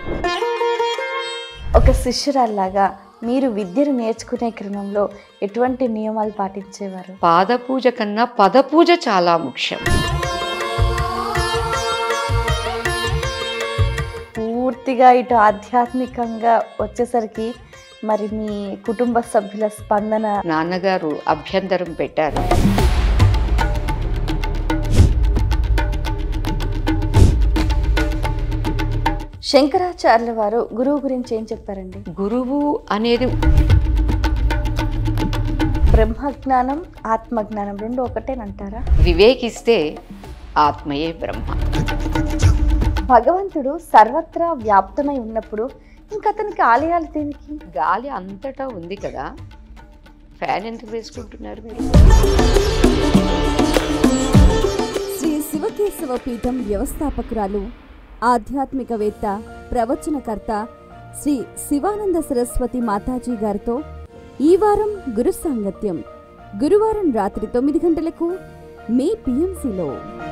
ఒక శిష్యురాల్లాగా మీరు విద్యను నేర్చుకునే క్రమంలో ఎటువంటి నియమాలు పాటించేవారు పాదపూజ కన్నా పదపూజ చాలా ముఖ్యం పూర్తిగా ఇటు ఆధ్యాత్మికంగా వచ్చేసరికి మరి మీ కుటుంబ సభ్యుల స్పందన నాన్నగారు అభ్యంతరం పెట్టారు శంకరాచార్యుల వారు గురువు గురించి ఏం చెప్పారండి గురువు అనేది బ్రహ్మజ్ఞానం ఆత్మజ్ఞానం రెండు ఒకటేనంటారా వివేకిస్తే ఆత్మయే బ్రహ్మ భగవంతుడు సర్వత్రా వ్యాప్తమై ఉన్నప్పుడు ఇంకా అతనికి ఆలయాలు దేనికి గాలి అంతటా ఉంది కదా ఫ్యాన్ ఎందుకు వేసుకుంటున్నారు మీరు శ్రీ శివకేశవ పీఠం వ్యవస్థాపకురాలు ఆధ్యాత్మికవేత్త ప్రవచనకర్త శ్రీ శివానంద సరస్వతి మాతాజీ గారితో ఈ వారం గురు సాంగత్యం గురువారం రాత్రి తొమ్మిది గంటలకు మీ పిఎంసిలో